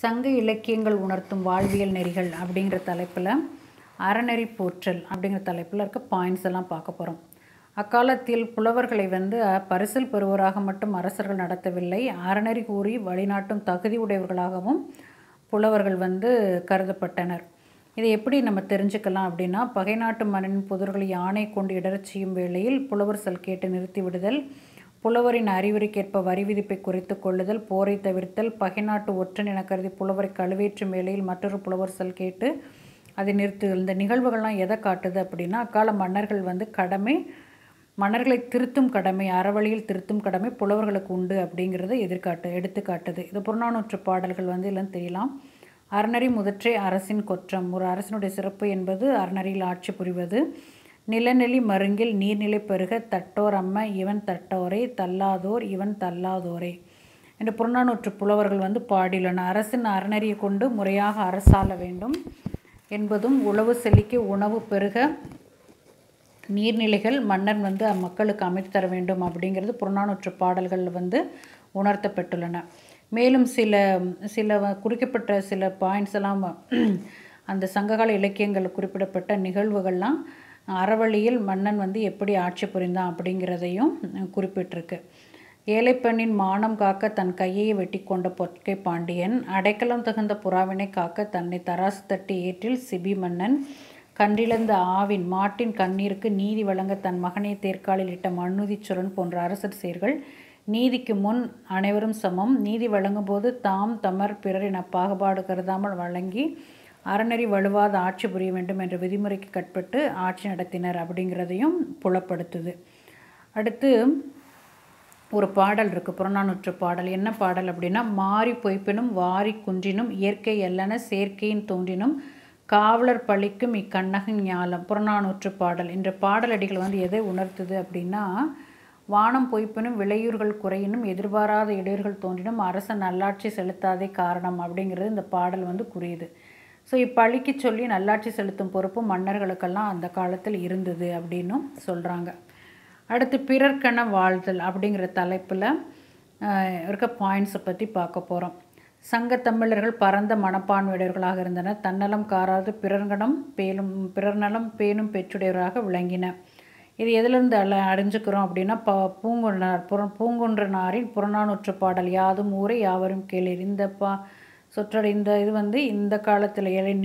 சங்க இலக்கியங்கள் உணர்த்தும் வாழ்வியல் நெறிகள் அப்படிங்கிற தலைப்பில் அறநெறி போற்றல் அப்படிங்கிற தலைப்பில் இருக்க பாயிண்ட்ஸ் எல்லாம் பார்க்க போகிறோம் அக்காலத்தில் புலவர்களை வந்து பரிசில் பெறுவோராக மட்டும் அரசர்கள் நடத்தவில்லை அறநெறி கூறி வழிநாட்டும் தகுதி உடையவர்களாகவும் புலவர்கள் வந்து கருதப்பட்டனர் இதை எப்படி நம்ம தெரிஞ்சுக்கலாம் அப்படின்னா பகை நாட்டு மன்னனின் புதர்களை யானை கொண்டு இடறச் செய்யும் வேளையில் புலவர் சொல் கேட்டு நிறுத்தி விடுதல் புலவரின் அறிவுரைக்கேற்ப வரி விதிப்பை குறைத்து கொள்ளுதல் போரை தவிர்த்தல் பகை நாட்டு ஒற்றன் என கருதி புலவரை கழுவேற்றும் வேளையில் மற்றொரு புலவர் சொல் கேட்டு அதை நிறுத்துதல் இந்த நிகழ்வுகள்லாம் எதை காட்டுது அப்படின்னா அக்கால மன்னர்கள் வந்து கடமை மன்னர்களை திருத்தும் கடமை அறவழியில் திருத்தும் கடமை புலவர்களுக்கு உண்டு அப்படிங்கிறத எதிர்காட்டு எடுத்துக்காட்டுது இது புறநானூற்று பாடல்கள் வந்து இல்லைன்னு தெரியலாம் அறநெறி முதற்றே அரசின் கொற்றம் ஒரு அரசனுடைய சிறப்பு என்பது அறநெறியில் ஆட்சி புரிவது நிலநெளி மருங்கில் நீர்நிலை பெருக தட்டோர் அம்ம இவன் தட்டோரே தள்ளாதோர் இவன் தள்ளாதோரே என்று புறநானூற்று புலவர்கள் வந்து பாடியுள்ளன அரசின் அறநெறியை கொண்டு முறையாக அரசாள வேண்டும் என்பதும் உழவு செழிக்க உணவு பெருக நீர்நிலைகள் மன்னர் வந்து மக்களுக்கு அமைத்து தர வேண்டும் அப்படிங்கிறது புறநானூற்று பாடல்களில் வந்து உணர்த்தப்பட்டுள்ளன மேலும் சில சில குறிக்கப்பட்ட சில பாயிண்ட்ஸ் எல்லாம் அந்த சங்ககால இலக்கியங்களில் குறிப்பிடப்பட்ட நிகழ்வுகள்லாம் அறவழியில் மன்னன் வந்து எப்படி ஆட்சி புரிந்தான் அப்படிங்கிறதையும் குறிப்பிட்டிருக்கு ஏழைப்பெண்ணின் மானம் காக்க தன் கையை வெட்டி கொண்ட பொற்கை பாண்டியன் அடைக்கலம் தகுந்த புறாவினை காக்க தன்னை தராசு தட்டி ஏற்றில் சிபி மன்னன் கன்றிழந்த ஆவின் மாட்டின் கண்ணீருக்கு நீதி வழங்க தன் மகனை தேர்காலில் இட்ட மண்ணுதிச்சுரன் போன்ற அரசர் செயர்கள் நீதிக்கு முன் அனைவரும் சமம் நீதி வழங்கும்போது தாம் தமர் பிறர் என பாகுபாடு கருதாமல் வழங்கி அறநெறி வலுவாத ஆட்சி புரிய வேண்டும் என்ற விதிமுறைக்கு கட்பட்டு ஆட்சி நடத்தினர் அப்படிங்கிறதையும் புலப்படுத்துது அடுத்து ஒரு பாடல் இருக்குது புறநானூற்று பாடல் என்ன பாடல் அப்படின்னா மாறி பொய்ப்பினும் வாரி குன்றினும் இயற்கை அல்லன செயற்கையின் தோன்றினும் காவலர் பழிக்கும் இக்கண்ணகன் ஞாலம் புறநானூற்று பாடல் என்ற பாடலடிகள் வந்து எதை உணர்த்துது அப்படின்னா வானம் பொய்ப்பினும் விளையூர்கள் குறையினும் எதிர்பாராத இடையூறுகள் தோன்றினும் அரசன் நல்லாட்சி செலுத்தாதே காரணம் அப்படிங்கிறது இந்த பாடல் வந்து குறியுது ஸோ இப்பழிக்கு சொல்லி நல்லாட்சி செலுத்தும் பொறுப்பு மன்னர்களுக்கெல்லாம் அந்த காலத்தில் இருந்தது அப்படின்னும் சொல்கிறாங்க அடுத்து பிறர்க்கென வாழ்தல் அப்படிங்கிற தலைப்பில் இருக்க பாயிண்ட்ஸை பற்றி பார்க்க போகிறோம் சங்க தமிழர்கள் பரந்த மனப்பான்மையுடையவர்களாக இருந்தனர் தன்னலம் காராது பிறர்கணம் பேலும் பிறர் நலம் பேணும் பெற்றுடையவராக விளங்கின இது எதிலிருந்து அல்ல அறிஞ்சுக்கிறோம் அப்படின்னா ப பூங்குன்றனார் புற பூங்குன்றனாரின் புறநானூற்று பாடல் யாதும் ஊரை யாவரும் கேளீர் இந்த பா சொற்றொடர் இந்த இது வந்து இந்த காலத்தில் எல்லை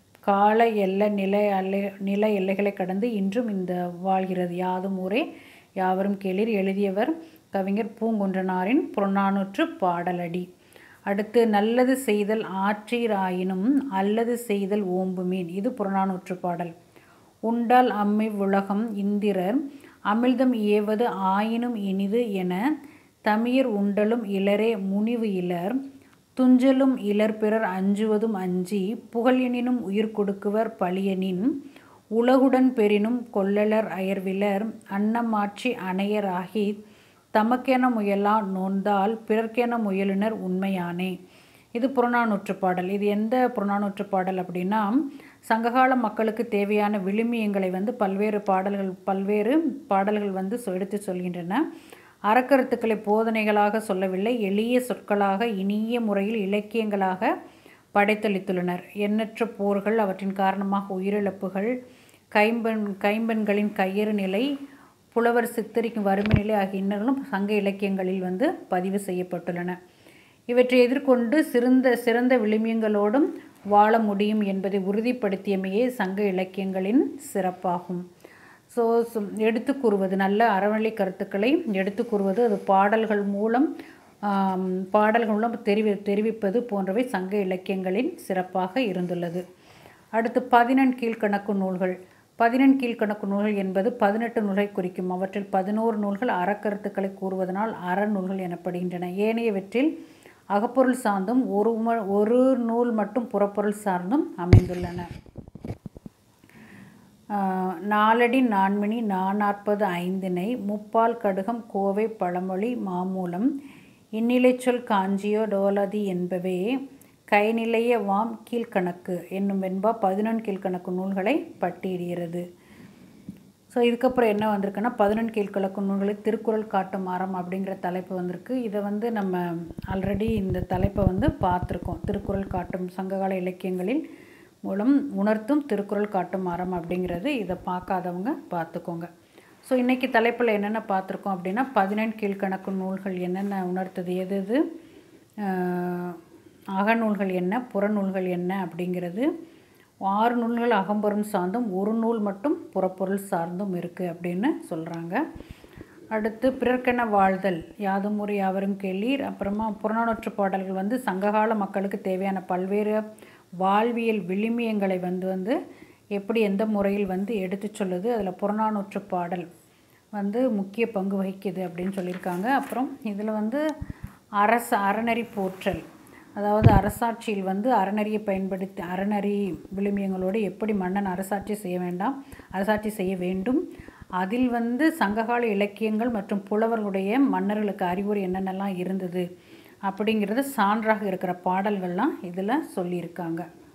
கால எல்லை நிலை அல்லை நில எல்லைகளை கடந்து இன்றும் இந்த வாழ்கிறது யாதும் ஊரே யாவரும் கேளீர் எழுதியவர் கவிஞர் பூங்குன்றனாரின் புறநானூற்று பாடலடி அடுத்து நல்லது செய்தல் ஆற்றீராயினும் அல்லது செய்தல் ஓம்புமீன் இது புறநானூற்று பாடல் உண்டால் அம்மை உலகம் இந்திரர் அமிழ்தம் ஏவது ஆயினும் இனிது என தமியர் உண்டலும் இளரே முனிவு இலர் துஞ்சலும் இலர் பிறர் அஞ்சுவதும் அஞ்சி புகழினினும் உயிர் கொடுக்குவர் பழியனின் உலகுடன் பெறினும் கொள்ளலர் அயர்விலர் அன்னமாட்சி அணையராகி தமக்கென முயலா நோந்தால் பிறர்க்கென முயலுனர் உண்மையானே இது புறநானூற்று பாடல் இது எந்த புறநானூற்று பாடல் அப்படின்னா சங்ககால மக்களுக்கு தேவையான விழுமியங்களை வந்து பல்வேறு பாடல்கள் பல்வேறு பாடல்கள் வந்து எடுத்து சொல்கின்றன அறக்கருத்துக்களை போதனைகளாக சொல்லவில்லை எளிய சொற்களாக இனிய முறையில் இலக்கியங்களாக படைத்தளித்துள்ளனர் எண்ணற்ற போர்கள் அவற்றின் காரணமாக உயிரிழப்புகள் கைம்பெண் கைம்பெண்களின் கையறு நிலை புலவர் சித்தரிக்கும் வறுமை நிலை ஆகிய இன்னர்களும் சங்க இலக்கியங்களில் வந்து பதிவு செய்யப்பட்டுள்ளன இவற்றை எதிர்கொண்டு சிறந்த சிறந்த விளிமியங்களோடும் வாழ முடியும் என்பதை உறுதிப்படுத்தியமையே சங்க இலக்கியங்களின் சிறப்பாகும் ஸோ எடுத்து கூறுவது நல்ல அறவழி கருத்துக்களை எடுத்து கூறுவது அது பாடல்கள் மூலம் பாடல்கள் மூலம் தெரிவி தெரிவிப்பது போன்றவை சங்க இலக்கியங்களின் சிறப்பாக இருந்துள்ளது அடுத்து பதினெண் கீழ்கணக்கு நூல்கள் பதினெண் கீழ்கணக்கு நூல்கள் என்பது பதினெட்டு நூல்களை குறிக்கும் அவற்றில் பதினோரு நூல்கள் அறக்கருத்துக்களை கூறுவதனால் அறநூல்கள் எனப்படுகின்றன ஏனையவற்றில் அகப்பொருள் சார்ந்தும் ஒரு ஒரு நூல் மட்டும் புறப்பொருள் சார்ந்தும் அமைந்துள்ளன நாலடி நான்மணி நானாற்பது ஐந்தினை முப்பால் கடுகம் கோவை பழமொழி மாமூலம் இந்நிலைச்சொல் காஞ்சியோ டோலதி என்பவே கைநிலைய வாம் கீழ்கணக்கு என்னும் வெண்பா பதினொன்று கீழ்கணக்கு நூல்களை பட்டியலிடுகிறது ஸோ ஸோ இதுக்கப்புறம் என்ன வந்திருக்குன்னா பதினெண் கீழ்கலக்கு நூல்களில் திருக்குறள் காட்டும் அறம் அப்படிங்கிற தலைப்பு வந்திருக்கு இதை வந்து நம்ம ஆல்ரெடி இந்த தலைப்பை வந்து பார்த்துருக்கோம் திருக்குறள் காட்டும் சங்ககால இலக்கியங்களில் மூலம் உணர்த்தும் திருக்குறள் காட்டும் அறம் அப்படிங்கிறது இதை பார்க்காதவங்க பார்த்துக்கோங்க ஸோ இன்றைக்கி தலைப்பில் என்னென்ன பார்த்துருக்கோம் அப்படின்னா பதினெண் கீழ்கணக்கு நூல்கள் என்னென்ன உணர்த்தது எது எது ஆஹ், அகநூல்கள் என்ன புறநூல்கள் என்ன அப்படிங்கிறது ஆறு நூல்கள் அகம்பொருள் சார்ந்தும் ஒரு நூல் மட்டும் புறப்பொருள் சார்ந்தும் இருக்குது அப்படின்னு சொல்கிறாங்க அடுத்து பிறர்க்கென வாழ்தல் யாதும் ஒரு யாவரும் கேளீர் அப்புறமா புறநானூற்று பாடல்கள் வந்து சங்ககால மக்களுக்கு தேவையான பல்வேறு வாழ்வியல் விழுமியங்களை வந்து வந்து எப்படி எந்த முறையில் வந்து எடுத்துச் சொல்லுது அதில் புறநானூற்று பாடல் வந்து முக்கிய பங்கு வகிக்குது அப்படின்னு சொல்லியிருக்காங்க அப்புறம் இதில் வந்து அரச அறநெறி போற்றல் அதாவது அரசாட்சியில் வந்து அறநெறியை பயன்படுத்தி அறநெறி விழுமியங்களோடு எப்படி மன்னன் அரசாட்சி செய்ய வேண்டாம் அரசாட்சி செய்ய வேண்டும் அதில் வந்து சங்ககால இலக்கியங்கள் மற்றும் புலவர்களுடைய மன்னர்களுக்கு அறிவுரை என்னென்னலாம் இருந்தது அப்படிங்கிறது சான்றாக இருக்கிற பாடல்கள்லாம் இதில் சொல்லியிருக்காங்க